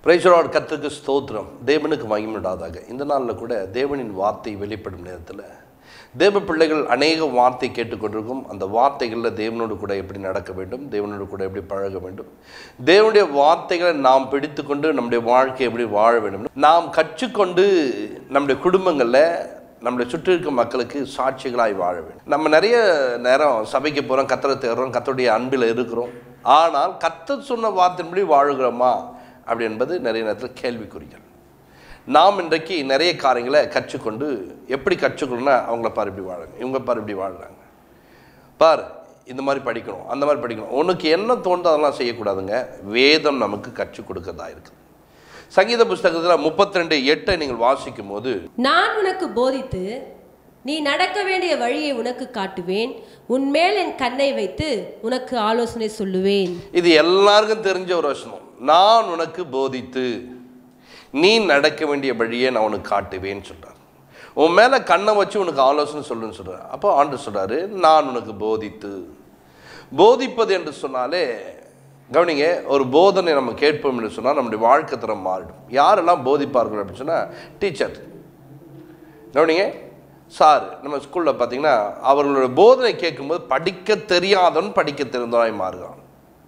பிரைசரோட கத்துக்கு ஸ்தோத்திரம் தேவனுக்கு மகிமையுண்டாதாக இந்த நாளில் கூட தேவனின் வார்த்தை வெளிப்படும் நேரத்தில் தேவ பிள்ளைகள் அநேக வார்த்தை கேட்டுக்கொண்டிருக்கும் அந்த வார்த்தைகளில் தேவனோடு கூட எப்படி நடக்க வேண்டும் தேவனோடு கூட எப்படி பழக வேண்டும் தேவனுடைய வார்த்தைகளை நாம் பிடித்துக்கொண்டு நம்முடைய வாழ்க்கையை எப்படி வாழ வேண்டும் நாம் கற்றுக்கொண்டு நம்முடைய குடும்பங்களில் நம்மளை சுற்றி இருக்க மக்களுக்கு சாட்சிகளாய் வாழ வேண்டும் நம்ம நிறைய நேரம் சபைக்கு போகிறோம் கத்தரை தேடுறோம் கத்தருடைய அன்பில் இருக்கிறோம் ஆனால் கத்தர் சொன்ன வார்த்தையின்படி வாழுகிறோமா அப்படி என்பது நிறைய நேரத்தில் கேள்விக்குறிகள் நாம் இன்றைக்கு நிறைய காரியங்களை கற்றுக்கொண்டு எப்படி கற்றுக்கணும்னா அவங்கள பாரு இப்படி வாழுங்க இவங்க பாரு இப்படி வாழ்றாங்க பார் இந்த மாதிரி படிக்கணும் அந்த மாதிரி படிக்கணும் உனக்கு என்ன தோணுதோ அதெல்லாம் செய்யக்கூடாதுங்க வேதம் நமக்கு கற்றுக் கொடுக்கறதா இருக்குது சங்கீத புஸ்தகத்தில் முப்பத்தி ரெண்டு எட்டை நீங்கள் வாசிக்கும் போது நான் உனக்கு போதித்து நீ நடக்க வேண்டிய வழியை உனக்கு காட்டுவேன் உன்மேல் என் கண்ணை வைத்து உனக்கு ஆலோசனை சொல்லுவேன் இது எல்லாருக்கும் தெரிஞ்ச ஒரு வசனம் நான் உனக்கு போதித்து நீ நடக்க வேண்டிய வழியை நான் உனக்கு காட்டுவேன்னு சொல்றார் உன் மேலே கண்ணை வச்சு உனக்கு ஆலோசனை சொல்லுன்னு சொல்கிறார் அப்போ ஆண்டு சொல்றாரு நான் உனக்கு போதித்து போதிப்பது என்று சொன்னாலே கவனிங்க ஒரு போதனை நம்ம கேட்போம் என்று சொன்னால் நம்முடைய வாழ்க்கை தரம் மாறிடும் யாரெல்லாம் போதிப்பார்கள் அப்படின்னு சொன்னால் டீச்சர் கவனிங்க சார் நம்ம ஸ்கூலில் பார்த்தீங்கன்னா அவர்களோட போதனை கேட்கும்போது படிக்க தெரியாதவன் படிக்க தெரிந்தவனாய் மாறுகிறான்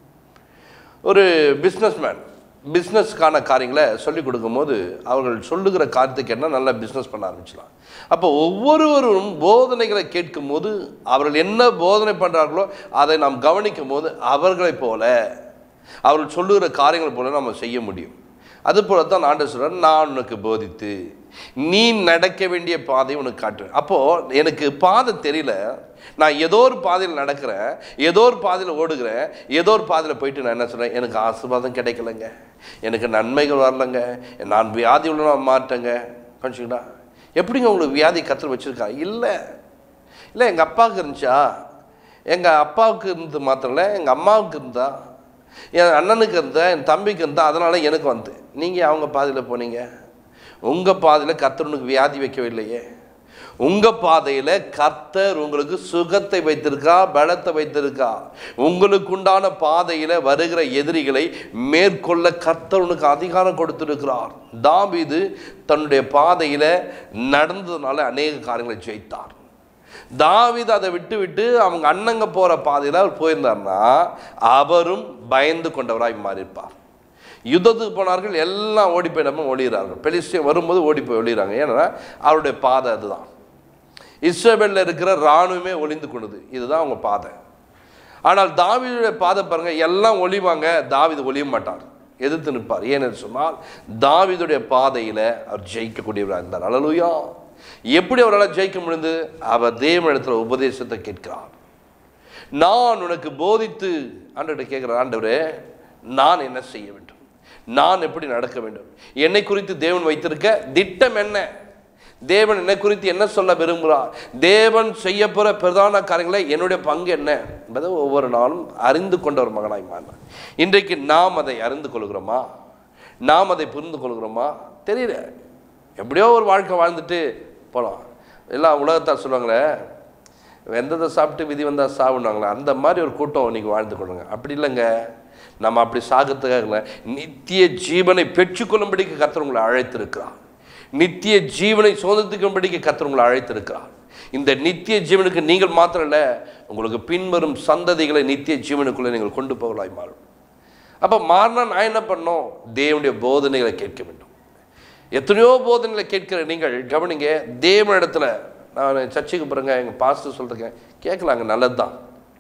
ஒரு பிஸ்னஸ்மேன் பிஸ்னஸ்க்கான காரியங்களை சொல்லிக் கொடுக்கும்போது அவர்கள் சொல்லுகிற காரியத்துக்கு என்ன நல்லா பிஸ்னஸ் பண்ண ஆரம்பிச்சலாம் அப்போ ஒவ்வொருவரும் போதனைகளை கேட்கும்போது அவர்கள் என்ன போதனை பண்ணுறார்களோ அதை நாம் கவனிக்கும் போது அவர்களைப் போல அவர்கள் சொல்லுகிற காரியங்கள் போல நம்ம செய்ய முடியும் அதுபோல தான் ஆண்டு சொல்கிறார் நான் உனக்கு போதித்து நீ நடக்க வேண்டிய பாதையை உனக்கு காட்டுவேன் அப்போது எனக்கு பாதை தெரியல நான் ஏதோ ஒரு பாதையில் நடக்கிறேன் ஏதோ ஒரு பாதையில் ஓடுகிறேன் ஏதோ ஒரு பாதையில் போயிட்டு நான் என்ன சொல்கிறேன் எனக்கு ஆசீர்வாதம் கிடைக்கலங்க எனக்கு நன்மைகள் வரலங்க நான் வியாதி உள்ள மாட்டேங்க கொஞ்சங்களா எப்படிங்க உங்களுக்கு வியாதி கற்று வச்சுருக்கா இல்லை இல்லை எங்கள் அப்பாவுக்கு இருந்துச்சா எங்கள் அப்பாவுக்கு இருந்து மாத்திரம் இல்லை எங்கள் அம்மாவுக்கு இருந்தா என் அண்ணனுக்கு இருந்தா என் தம்பிக்கு இருந்தா அதனால் எனக்கு வந்து நீங்கள் அவங்க பாதையில் போனீங்க உங்கள் பாதையில் கர்த்தர் வியாதி வைக்கவில்லையே உங்கள் பாதையில் கர்த்தர் உங்களுக்கு சுகத்தை வைத்திருக்கா பலத்தை வைத்திருக்கா உங்களுக்கு உண்டான பாதையில் வருகிற எதிரிகளை மேற்கொள்ள கர்த்தர் உனக்கு அதிகாரம் கொடுத்திருக்கிறார் தாவீது தன்னுடைய பாதையில் நடந்ததுனால அநேக காரியங்களை ஜெயித்தார் தாவீது அதை விட்டு விட்டு அவங்க அண்ணங்க போகிற பாதையில் அவர் போயிருந்தார்னா அவரும் பயந்து கொண்டவராய் மாறியிருப்பார் யுத்தத்துக்கு போனார்கள் எல்லாம் ஓடி போயிடாம ஒளிகிறார்கள் பெலிஸ்டியம் வரும்போது ஓடி போய் ஒளிகிறாங்க ஏன்னா அவருடைய பாதை அதுதான் இஸ்ரேலில் இருக்கிற இராணுவமே ஒளிந்து கொண்டது இதுதான் அவங்க பாதை ஆனால் தாவீதுடைய பாதை பாருங்க எல்லாம் ஒளிவாங்க தாவீது ஒளிய மாட்டார் எதிர்த்து நிற்பார் ஏன்னு சொன்னால் தாவீதுடைய பாதையில் அவர் ஜெயிக்கக்கூடியவராக இருந்தார் அலலுயா எப்படி அவரால் ஜெயிக்க முடிந்தது அவர் தேவனிடத்தில் உபதேசத்தை கேட்கிறார் நான் உனக்கு போதித்து ஆண்டவர்கிட்ட கேட்குற ஆண்டவரே நான் என்ன செய்ய வேண்டும் நான் எப்படி நடக்க வேண்டும் என்னை குறித்து தேவன் வைத்திருக்க திட்டம் என்ன தேவன் என்னை குறித்து என்ன சொல்ல விரும்புகிறார் தேவன் செய்ய போகிற பிரதான காரியங்களை என்னுடைய பங்கு என்ன என்பதை ஒவ்வொரு நாளும் அறிந்து கொண்ட ஒரு மகனாய் மாறினார் இன்றைக்கு நாம் அதை அறிந்து கொள்கிறோமா நாம் அதை புரிந்து கொள்கிறோமா தெரியல எப்படியோ ஒரு வாழ்க்கை வாழ்ந்துட்டு போகலாம் எல்லாம் உலகத்தார் சொல்லுவாங்களே வெந்ததை சாப்பிட்டு விதி வந்தால் சாவுனாங்களே அந்த மாதிரி ஒரு கூட்டம் இன்னைக்கு வாழ்ந்து கொள்ளுங்க அப்படி இல்லைங்க நம்ம அப்படி சாகிறதுக்காக இல்லை நித்திய ஜீவனை பெற்றுக்கொள்ளும்படிக்கு கர்த்தர் உங்களை அழைத்திருக்கிறார் நித்திய ஜீவனை சுதந்திரிக்கும்படிக்கு கர்த்தர் உங்களை அழைத்திருக்கிறார் இந்த நித்திய ஜீவனுக்கு நீங்கள் மாத்திரம் இல்லை உங்களுக்கு பின்வரும் சந்ததிகளை நித்திய ஜீவனுக்குள்ளே நீங்கள் கொண்டு போகலாய் மாறும் அப்போ மாறினா நான் என்ன பண்ணோம் தேவனுடைய போதனைகளை கேட்க வேண்டும் எத்தனையோ போதனைகளை கேட்கிற நீங்கள் கவனிங்க தேவனிடத்தில் நான் சர்ச்சைக்கு போகிறேங்க எங்கள் பாஸ்டர் சொல்கிறேங்க கேட்கலாங்க நல்லது தான்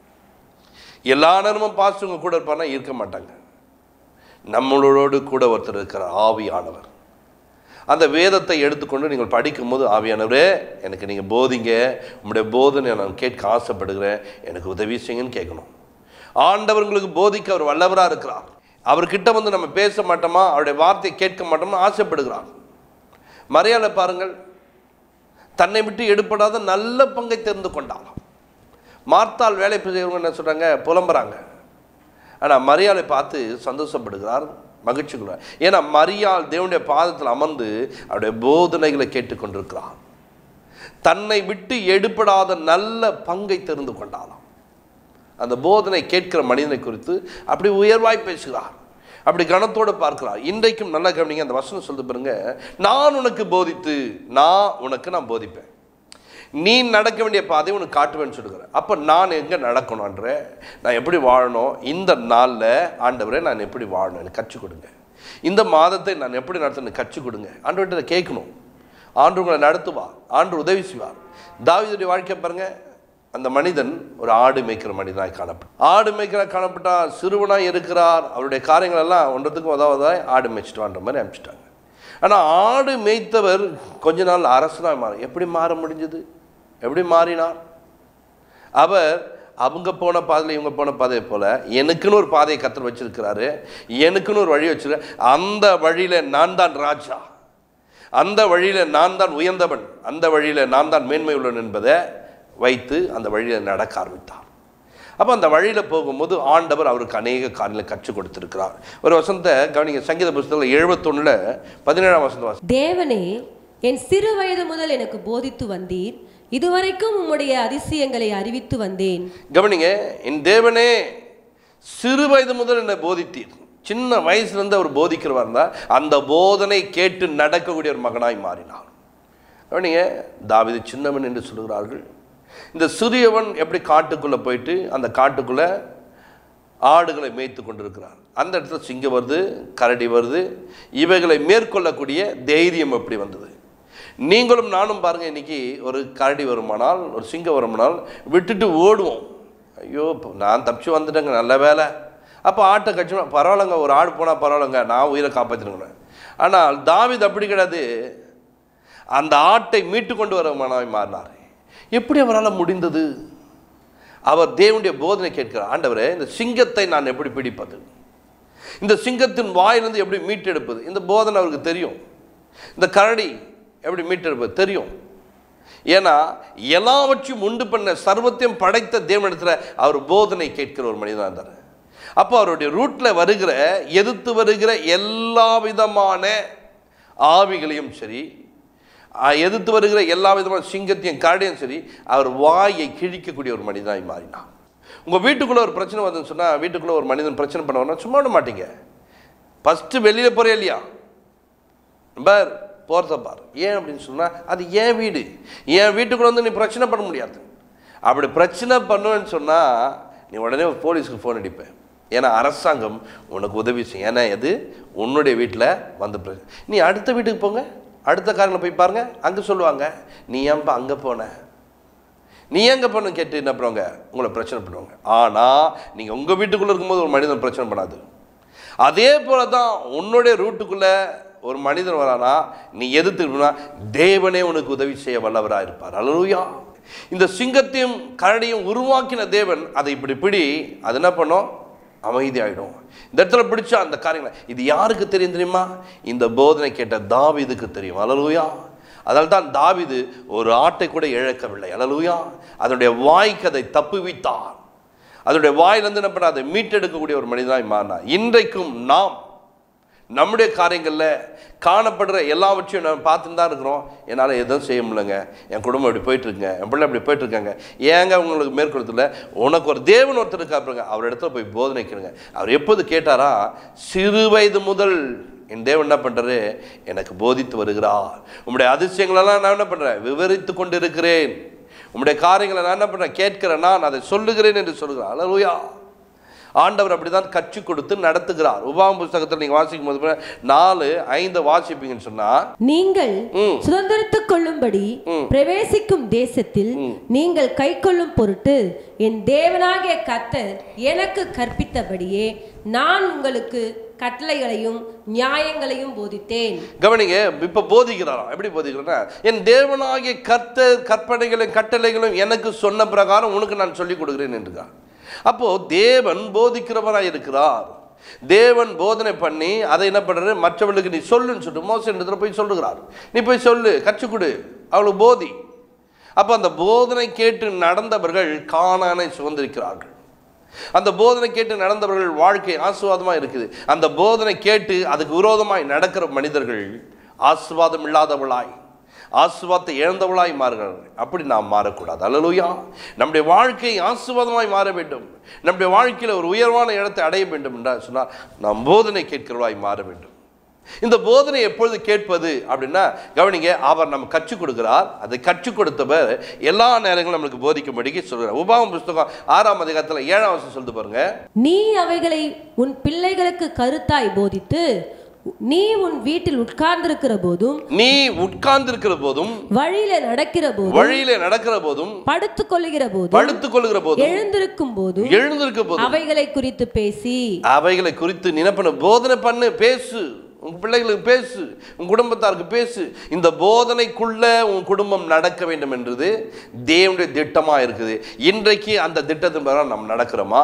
எல்லா நேரமும் பாஸ்டர் உங்க கூட இருப்பானா இருக்க மாட்டாங்க நம்மளோடு கூட ஒருத்தர் இருக்கிறார் ஆவியானவர் அந்த வேதத்தை எடுத்துக்கொண்டு நீங்கள் படிக்கும்போது ஆவியானவரே எனக்கு நீங்கள் போதிங்க உங்களுடைய போதனை நான் கேட்க ஆசைப்படுகிறேன் எனக்கு உதவி செய்யுங்கன்னு கேட்கணும் ஆண்டவர்களுக்கு போதிக்க அவர் வல்லவராக இருக்கிறார் அவர்கிட்ட வந்து நம்ம பேச மாட்டோமா அவருடைய வார்த்தையை கேட்க மாட்டோமா ஆசைப்படுகிறார் மரியாதை பாருங்கள் தன்னை விட்டு எடுப்படாத நல்ல பங்கை தெரிந்து கொண்டாளாம் மார்த்தால் வேலை செய்கிறவங்க என்ன சொல்கிறாங்க புலம்புறாங்க ஆனால் மரியாதை பார்த்து சந்தோஷப்படுகிறார் மகிழ்ச்சி கொள்வார் ஏன்னா மரியாள் தேவனுடைய பாதத்தில் அமர்ந்து அவருடைய போதனைகளை கேட்டுக்கொண்டிருக்கிறார் தன்னை விட்டு எடுப்படாத நல்ல பங்கை தெரிந்து கொண்டாளாம் அந்த போதனை கேட்கிற மனிதனை குறித்து அப்படி உயர்வாய் பேசுகிறார் அப்படி கணத்தோடு பார்க்கிறார் இன்றைக்கும் நல்லா கவனிங்க அந்த வசனம் சொல்லுது பாருங்க நான் உனக்கு போதித்து நான் உனக்கு நான் போதிப்பேன் நீ நடக்க வேண்டிய பாதை உனக்கு காட்டுவேன்னு சொல்லுகிறேன் அப்போ நான் எங்கே நடக்கணுன்ற நான் எப்படி வாழணும் இந்த நாளில் ஆண்டவரே நான் எப்படி வாழணும் எனக்கு கற்றுக் கொடுங்க இந்த மாதத்தை நான் எப்படி நடத்தணும் கற்றுக் கொடுங்க ஆண்டவர்கிட்ட இதை கேட்கணும் ஆண்டு உங்களை நடத்துவார் ஆண்டு உதவி செய்வார் தாவீதுடைய வாழ்க்கை பாருங்க அந்த மனிதன் ஒரு ஆடு மேய்க்கிற மனிதனாய் காணப்பட்டார் ஆடு மேய்க்கிற காணப்பட்டா சிறுவனாய் இருக்கிறார் அவருடைய காரியங்கள் எல்லாம் ஒன்றத்துக்கும் உதவதாய் ஆடு மேய்ச்சிட்டு வான்ற மாதிரி அனுப்பிச்சிட்டாங்க ஆனால் ஆடு மேய்த்தவர் கொஞ்ச நாள் அரசனாக மாற எப்படி மாற முடிஞ்சது எப்படி மாறினார் அவர் அவங்க போன பாதையில் இவங்க போன பாதையை போல எனக்குன்னு ஒரு பாதையை கத்தர் வச்சிருக்கிறாரு எனக்குன்னு ஒரு வழி வச்சிருக்க அந்த வழியில் நான் தான் ராஜா அந்த வழியில் நான் தான் உயர்ந்தவன் அந்த வழியில் நான் தான் மேன்மை உள்ளவன் என்பதை வைத்து அந்த வழியில் நடக்க ஆரம்பித்தார் அப்போ அந்த வழியில் போகும்போது ஆண்டவர் அவருக்கு அநேக காரியங்களை கற்றுக் கொடுத்திருக்கிறார் ஒரு வசனத்தை கவனிங்க சங்கீத புஸ்தகத்தில் எழுபத்தொன்னில் பதினேழாம் வசந்த வாசம் தேவனே என் சிறு வயது முதல் எனக்கு போதித்து வந்தீர் இதுவரைக்கும் உம்முடைய அதிசயங்களை அறிவித்து வந்தேன் கவனிங்க என் தேவனே சிறு வயது முதல் என்னை போதித்தீர் சின்ன வயசுலேருந்து அவர் போதிக்கிறவா இருந்தால் அந்த போதனை கேட்டு நடக்கக்கூடிய ஒரு மகனாய் மாறினார் கவனிங்க தாவீது சின்னவன் என்று சொல்கிறார்கள் இந்த சிறியவன் எப்படி காட்டுக்குள்ளே போயிட்டு அந்த காட்டுக்குள்ளே ஆடுகளை மேய்த்து கொண்டிருக்கிறார் அந்த இடத்துல சிங்கம் வருது கரடி வருது இவைகளை மேற்கொள்ளக்கூடிய தைரியம் எப்படி வந்தது நீங்களும் நானும் பாருங்க இன்னைக்கு ஒரு கரடி வருமானால் ஒரு சிங்கம் வருமானால் விட்டுட்டு ஓடுவோம் ஐயோ இப்போ நான் தப்பிச்சு வந்துட்டேங்க நல்ல வேலை அப்போ ஆட்டை கட்சி பரவாயில்லைங்க ஒரு ஆடு போனால் பரவாயில்லைங்க நான் உயிரை காப்பாற்றினுங்க ஆனால் தாவீது அப்படி கிடையாது அந்த ஆட்டை மீட்டு கொண்டு வர மனமாய் மாறினார் எப்படி அவரால் முடிந்தது அவர் தேவனுடைய போதனை கேட்கிறார் ஆண்டவரே இந்த சிங்கத்தை நான் எப்படி பிடிப்பது இந்த சிங்கத்தின் வாயிலிருந்து எப்படி மீட்டெடுப்பது இந்த போதனை அவருக்கு தெரியும் இந்த கரடி எப்படி மீட்டெடுப்பது தெரியும் ஏன்னா எல்லாவற்றையும் உண்டு பண்ண சர்வத்தையும் படைத்த தேவனிடத்துல அவர் போதனை கேட்கிற ஒரு மனிதனாக இருந்தார் அப்போ அவருடைய ரூட்டில் வருகிற எதிர்த்து வருகிற எல்லா விதமான ஆவிகளையும் சரி அஹ், எதிர்த்து வருகிற எல்லா விதமான சிங்கத்தையும் கரடியும் சரி அவர் வாயை கிழிக்கக்கூடிய ஒரு மனிதனாய் மாறினார் உங்கள் வீட்டுக்குள்ளே ஒரு பிரச்சனை வருதுன்னு சொன்னால் வீட்டுக்குள்ளே ஒரு மனிதன் பிரச்சனை பண்ண வரணும் சும்மா விட மாட்டீங்க ஃபஸ்ட்டு வெளியில் போகிறே இல்லையா பார் போகிறத பார் ஏன் அப்படின்னு சொன்னால் அது ஏன் வீடு என் வீட்டுக்குள்ள வந்து நீ பிரச்சனை பண்ண முடியாது அப்படி பிரச்சனை பண்ணுவேன்னு சொன்னால் நீ உடனே ஒரு போலீஸ்க்கு ஃபோன் அடிப்பேன் ஏன்னா அரசாங்கம் உனக்கு உதவி செய்யும் ஏன்னா இது உன்னுடைய வீட்டில் வந்து பிரச்சனை நீ அடுத்த வீட்டுக்கு போங்க அடுத்த காரில் போய் பாருங்க அங்கே சொல்லுவாங்க நீ ஏன்பா அங்கே போன நீ எங்கே பண்ண கேட்டு என்ன பண்ணுவாங்க உங்களை பிரச்சனை பண்ணுவாங்க ஆனால் நீங்கள் உங்கள் வீட்டுக்குள்ளே இருக்கும்போது ஒரு மனிதன் பிரச்சனை பண்ணாது அதே போல தான் உன்னுடைய ரூட்டுக்குள்ளே ஒரு மனிதன் வரானா நீ எதிர்த்துனா தேவனே உனக்கு உதவி செய்ய வல்லவராக இருப்பார் அல்லூயா இந்த சிங்கத்தையும் கரடியும் உருவாக்கின தேவன் அதை இப்படி பிடி அது என்ன பண்ணும் அமைதியாயிடும் இந்த இடத்துல பிடிச்சா அந்த காரியங்களை இது யாருக்கு தெரியும் தெரியுமா இந்த போதனை கேட்ட தாவீதுக்கு தெரியும் அல்லூயா அதனால தான் தாவீது ஒரு ஆட்டை கூட இழக்கவில்லை அல்லூயா அதனுடைய வாய்க்கு அதை தப்புவித்தார் அதனுடைய வாயிலிருந்து என்ன பண்ண அதை மீட்டெடுக்கக்கூடிய ஒரு மனிதனாய் மாறினார் இன்றைக்கும் நாம் நம்முடைய காரியங்களில் காணப்படுற எல்லாவற்றையும் நம்ம பார்த்துட்டு தான் இருக்கிறோம் என்னால் எதுவும் செய்ய முடியலங்க என் குடும்பம் இப்படி போயிட்டுருங்க என் பிள்ளை இப்படி போயிட்டுருக்காங்க ஏங்க உங்களுக்கு மேற்கொள்ளத்தில் உனக்கு ஒரு தேவன் ஒருத்தர் இருக்காருங்க அவர் இடத்துல போய் போதனைக்கிறங்க அவர் எப்போது கேட்டாரா சிறு வயது முதல் என் தேவன் என்ன பண்ணுறாரு எனக்கு போதித்து வருகிறார் உம்முடைய அதிசயங்களெல்லாம் நான் என்ன பண்ணுறேன் விவரித்து கொண்டு இருக்கிறேன் உம்முடைய காரியங்களை நான் என்ன பண்ணுறேன் கேட்கிறேன் நான் அதை சொல்லுகிறேன் என்று சொல்லுகிறார் அல்லேலூயா ஆண்டவர் அப்படிதான் கற்றுக் கொடுத்து நடத்துகிறார் உபாகம் புஸ்தகத்தில் நீங்கள் வாசிக்கும் போது நாலு ஐந்து வாசிப்பீங்கன்னு சொன்னா நீங்கள் ம். சுதந்திரத்துக் கொள்ளும்படி பிரவேசிக்கும் தேசத்தில் நீங்கள் கை கொள்ளும் பொருட்டு என் தேவனாகிய கர்த்தர் எனக்கு கற்பித்தபடியே நான் உங்களுக்கு கட்டளைகளையும் நியாயங்களையும் போதித்தேன் கவனிங்க இப்ப போதிக்கிறாராம் எப்படி போதிக்கிறேன்னா என் தேவனாகிய கர்த்தர் கற்பனைகளும் கட்டளைகளும் எனக்கு சொன்ன பிரகாரம் உனக்கு நான் சொல்லிக் கொடுக்கிறேன் என்றுதான் அப்போ தேவன் போதிக்கிறவராய் இருக்கிறார் தேவன் போதனை பண்ணி அதை என்ன பண்றாரு மற்றவர்களுக்கு நீ சொல்லுன்னு சொல்லிட்டு மோசம் போய் சொல்லுகிறார் நீ போய் சொல்லு கற்றுக் கொடு அவளுக்கு போதி அப்போ அந்த போதனை கேட்டு நடந்தவர்கள் காணானை சுதந்திரிக்கிறார்கள் அந்த போதனை கேட்டு நடந்தவர்கள் வாழ்க்கை ஆசீர்வாதமாக இருக்குது அந்த போதனை கேட்டு அதுக்கு விரோதமாய் நடக்கிற மனிதர்கள் ஆசீர்வாதம் இல்லாதவளாய் ஆசுவாதத்தை இழந்தவளாய் மாறுகிறார்கள் அப்படி நாம் மாறக்கூடாது அல்லலுயா நம்முடைய வாழ்க்கை ஆசுவாதமாய் மாற வேண்டும் நம்முடைய வாழ்க்கையில் ஒரு உயர்வான இடத்தை அடைய வேண்டும் என்றால் சொன்னால் நாம் போதனை கேட்கிறவளாய் மாற வேண்டும் இந்த போதனை எப்பொழுது கேட்பது அப்படின்னா கவனிங்க அவர் நம்ம கற்றுக் கொடுக்கிறார் அதை கற்றுக் கொடுத்தவர் எல்லா நேரங்களும் நம்மளுக்கு போதிக்கும்படிக்கு சொல்கிறார் உபாகம் புஸ்தகம் ஆறாம் அதிகாரத்தில் ஏழாம் வருஷம் சொல்லிட்டு பாருங்க நீ அவைகளை உன் பிள்ளைகளுக்கு கருத்தாய் போதித்து நீ உன் வீட்டில் உட்கார்ந்திருக்கிற போதும் நீ உட்கார்ந்திருக்கிற போதும் வழியில நடக்கிற போதும் வழியிலே நடக்கிற போதும் படுத்துக் கொள்ளுகிற போதும் படுத்துக் கொள்கிற போதும் எழுந்திருக்கும் போதும் எழுந்திருக்க போதும் அவைகளை குறித்து பேசி அவைகளை குறித்து நீ என்ன பண்ணு போதனை பண்ணு பேசு உன் பிள்ளைகளுக்கு பேசு உன் குடும்பத்தாருக்கு பேசு இந்த போதனைக்குள்ள உன் குடும்பம் நடக்க வேண்டும் என்றது தேவனுடைய திட்டமாக இருக்குது இன்றைக்கு அந்த திட்டத்தின் பிரகாரம் நம்ம நடக்கிறோமா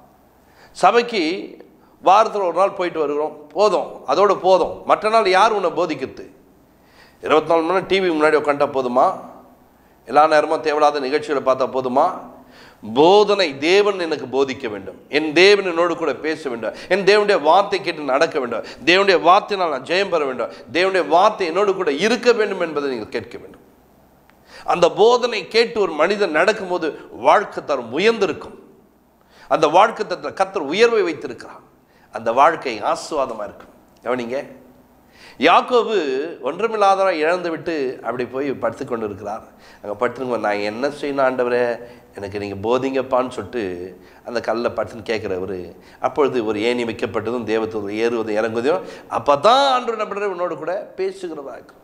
சபைக்கு வாரத்தில் ஒரு நாள் போயிட்டு வருகிறோம் போதும் அதோட போதும் மற்ற நாள் யார் உன்னை போதிக்கிறது இருபத்தி நாலு மணி நேரம் டிவி முன்னாடி உட்காண்டா போதுமா எல்லா நேரமும் தேவையில்லாத நிகழ்ச்சிகளை பார்த்தா போதுமா போதனை தேவன் எனக்கு போதிக்க வேண்டும் என் தேவன் என்னோடு கூட பேச வேண்டும் என் தேவனுடைய வார்த்தை கேட்டு நடக்க வேண்டும் தேவனுடைய வார்த்தையினால் நான் ஜெயம் பெற வேண்டும் தேவனுடைய வார்த்தை என்னோடு கூட இருக்க வேண்டும் என்பதை நீங்கள் கேட்க வேண்டும் அந்த போதனை கேட்டு ஒரு மனிதன் நடக்கும்போது வாழ்க்கை தரம் உயர்ந்திருக்கும் அந்த வாழ்க்கை தரத்தில் கத்தர் உயர்வை வைத்திருக்கிறான் அந்த வாழ்க்கை ஆசுவாதமாக இருக்கும் கவனிங்க யாக்கோபு ஒன்றுமில்லாதவரை இழந்து விட்டு அப்படி போய் படுத்து கொண்டு இருக்கிறார் அங்கே படுத்துங்க நான் என்ன செய்யணும் ஆண்டவரே எனக்கு நீங்கள் போதிங்கப்பான்னு சொல்லிட்டு அந்த கல்லில் படுத்துன்னு கேட்குறவர் அப்பொழுது ஒரு ஏணி வைக்கப்பட்டதும் தேவத்தூர் ஏறுவதும் இறங்குவதையும் அப்போ தான் ஆண்டு நம்புற உன்னோடு கூட பேசுகிறதா இருக்கும்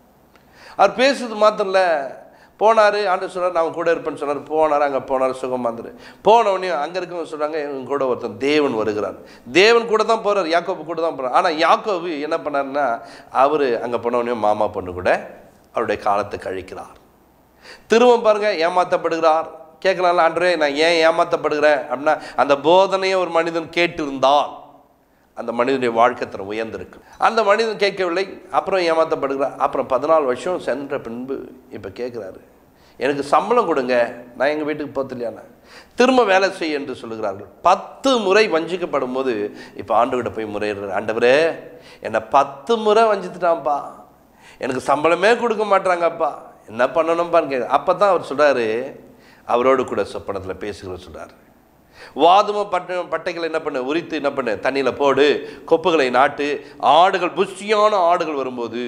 அவர் பேசுறது மாத்திரம் இல்லை போனார் ஆண்டு சொன்னார் நான் கூட இருப்பேன்னு சொன்னார் போனார் அங்கே போனார் சுகம் வந்துரு போனவனே அங்கே இருக்கவங்க சொல்கிறாங்க இவங்க கூட ஒருத்தன் தேவன் வருகிறார் தேவன் கூட தான் போகிறார் யாக்கோபு கூட தான் போகிறார் ஆனால் யாக்கோபு என்ன பண்ணாருன்னா அவர் அங்கே போனவனையும் மாமா பொண்ணு கூட அவருடைய காலத்தை கழிக்கிறார் திரும்ப பாருங்க ஏமாற்றப்படுகிறார் கேட்கலாம்ல ஆண்டரே நான் ஏன் ஏமாற்றப்படுகிறேன் அப்படின்னா அந்த போதனையை ஒரு மனிதன் கேட்டிருந்தால் அந்த மனிதனுடைய வாழ்க்கை தரம் உயர்ந்திருக்கு அந்த மனிதன் கேட்கவில்லை அப்புறம் ஏமாற்றப்படுகிறார் அப்புறம் பதினாலு வருஷம் சென்ற பின்பு இப்போ கேட்குறாரு எனக்கு சம்பளம் கொடுங்க நான் எங்கள் வீட்டுக்கு போத்திலையாண்ணா திரும்ப வேலை செய் என்று சொல்லுகிறார்கள் பத்து முறை வஞ்சிக்கப்படும் போது இப்போ ஆண்டுகிட்ட போய் முறையிடுறாரு ஆண்டவரே என்னை பத்து முறை வஞ்சித்துட்டான்ப்பா எனக்கு சம்பளமே கொடுக்க மாட்டாங்கப்பா என்ன பண்ணணும்ப்பான்னு கேட்க அப்போ தான் அவர் சொல்கிறாரு அவரோடு கூட சொப்பனத்தில் பேசுகிற சொல்கிறார் வாதும பட்ட பட்டைகளை என்ன பண்ணு உரித்து என்ன பண்ணு தண்ணியில் போடு கொப்புகளை நாட்டு ஆடுகள் புஷ்டியான ஆடுகள் வரும்போது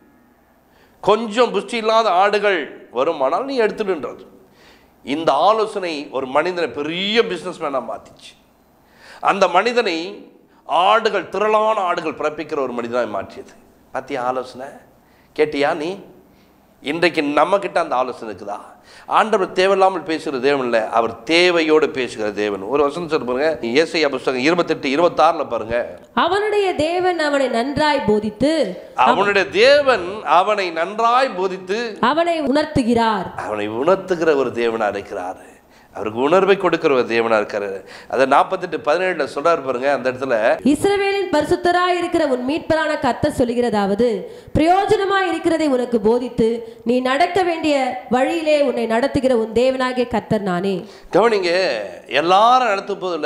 கொஞ்சம் புஷ்டி இல்லாத ஆடுகள் வருமானால் நீ எடுத்துடுன்றது இந்த ஆலோசனை ஒரு மனிதனை பெரிய பிஸ்னஸ் மேனாக மாற்றிச்சு அந்த மனிதனை ஆடுகள் திரளான ஆடுகள் பிறப்பிக்கிற ஒரு மனிதனாக மாற்றியது பார்த்தியா ஆலோசனை கேட்டியா நீ இன்றைக்கு நம்மக்கிட்ட அந்த ஆலோசனை இருக்குதா ஆண்டவர் தேவையில்லாமல் பேசுகிற தேவன் இல்லை அவர் தேவையோடு பேசுகிற தேவன் ஒரு வசனம் சொல்ல பாருங்க ஏசையா புஸ்தகம் இருபத்தெட்டு இருபத்தாறில் பாருங்க அவனுடைய தேவன் அவனை நன்றாய் போதித்து அவனுடைய தேவன் அவனை நன்றாய் போதித்து அவனை உணர்த்துகிறார் அவனை உணர்த்துகிற ஒரு தேவனா இருக்கிறார் அவருக்கு உணர்வை கொடுக்கிற ஒரு தேவனா இருக்காரு அதை நாற்பத்தெட்டு பதினேழுல சொல்றாரு பாருங்க அந்த இடத்துல இஸ்ரவேலின் பரிசுத்தராய் இருக்கிற உன் மீட்பரான கர்த்தர் சொல்கிறதாவது பிரயோஜனமாய் இருக்கிறதை உனக்கு போதித்து நீ நடக்க வேண்டிய வழியிலே உன்னை நடத்துகிற உன் தேவனாகிய கர்த்தர் நானே கவனிங்க எல்லாரும் நடத்தும் போதில்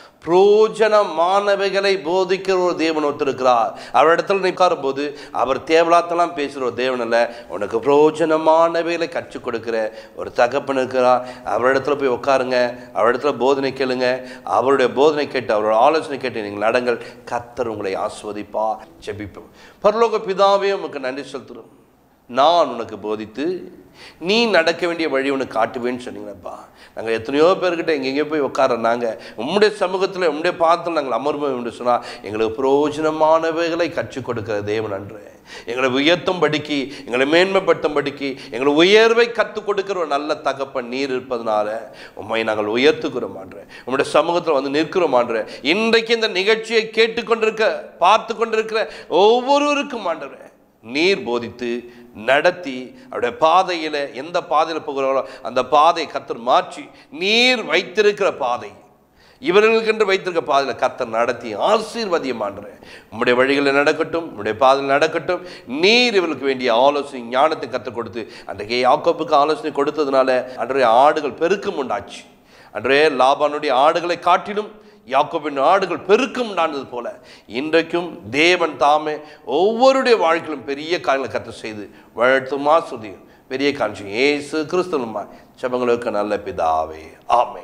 புரோஜனமானவைகளை போதிக்கிற ஒரு தேவன் ஒருத்தருக்கிறார் அவரிடத்துல நிற்காரும் போது அவர் தேவலாத்தெல்லாம் பேசுகிற ஒரு தேவன் இல்லை உனக்கு புரோஜனமானவைகளை கற்றுக் கொடுக்கிற ஒரு தகப்பன் இருக்கிறார் அவரிடத்துல போய் உட்காருங்க அவரிடத்துல போதனை கேளுங்க அவருடைய போதனை கேட்டு அவரோட ஆலோசனை கேட்டு நீங்கள் நடங்கள் கர்த்தர் உங்களை ஆஸ்வதிப்பா ஜெபிப்போம் பரலோக பிதாவே உமக்கு நன்றி செலுத்துகிறோம் நான் உனக்கு போதித்து நீ நடக்க வேண்டிய வழி உனக்கு காட்டுவேன்னு சொன்னீங்கப்பா நாங்கள் எத்தனையோ பேர்கிட்ட எங்கெங்கேயோ போய் உட்கார நாங்கள் உம்முடைய சமூகத்தில் உம்முடைய பாதத்தில் நாங்கள் அமர்வோம் என்று சொன்னால் எங்களுக்கு பிரயோஜனமானவைகளை கற்றுக் கொடுக்கிற தேவன் அன்று எங்களை உயர்த்தும் படிக்கு எங்களை மேன்மைப்படுத்தும் படிக்கு எங்களை உயர்வை கற்றுக் கொடுக்கிற ஒரு நல்ல தகப்பன் நீர் இருப்பதனால உண்மை நாங்கள் உயர்த்துக்கிறோம் ஆண்டு உம்முடைய சமூகத்தில் வந்து நிற்கிறோம் ஆண்டு இன்றைக்கு இந்த நிகழ்ச்சியை கேட்டுக்கொண்டிருக்க பார்த்து கொண்டிருக்கிற ஒவ்வொருவருக்கும் ஆண்டவரே நீர் போதித்து நடத்தி அவருடைய பாதையில் எந்த பாதையில் போகிறாரோ அந்த பாதையை கத்தர் மாற்றி நீர் வைத்திருக்கிற பாதை இவர்களுக்கென்று வைத்திருக்க பாதையில் கத்தர் நடத்தி ஆசீர்வதியமான்ற உம்முடைய வழிகளில் நடக்கட்டும் உம்முடைய பாதையில் நடக்கட்டும் நீர் இவர்களுக்கு வேண்டிய ஆலோசனை ஞானத்தை கற்றுக் கொடுத்து அன்றைக்கு யாக்கோப்புக்கு ஆலோசனை கொடுத்ததுனால அன்றைய ஆடுகள் பெருக்கம் உண்டாச்சு அன்றைய லாபானுடைய ஆடுகளை காட்டிலும் யாக்கோபின் ஆடுகள் பெருக்கம் உண்டானது போல இன்றைக்கும் தேவன் தாமே ஒவ்வொருடைய வாழ்க்கையிலும் பெரிய காரியங்களை கற்று செய்து வாழ்த்துமா சுதியும் பெரிய காட்சி ஏசு கிறிஸ்துவமா செபங்களுக்கு நல்ல பிதாவே ஆமே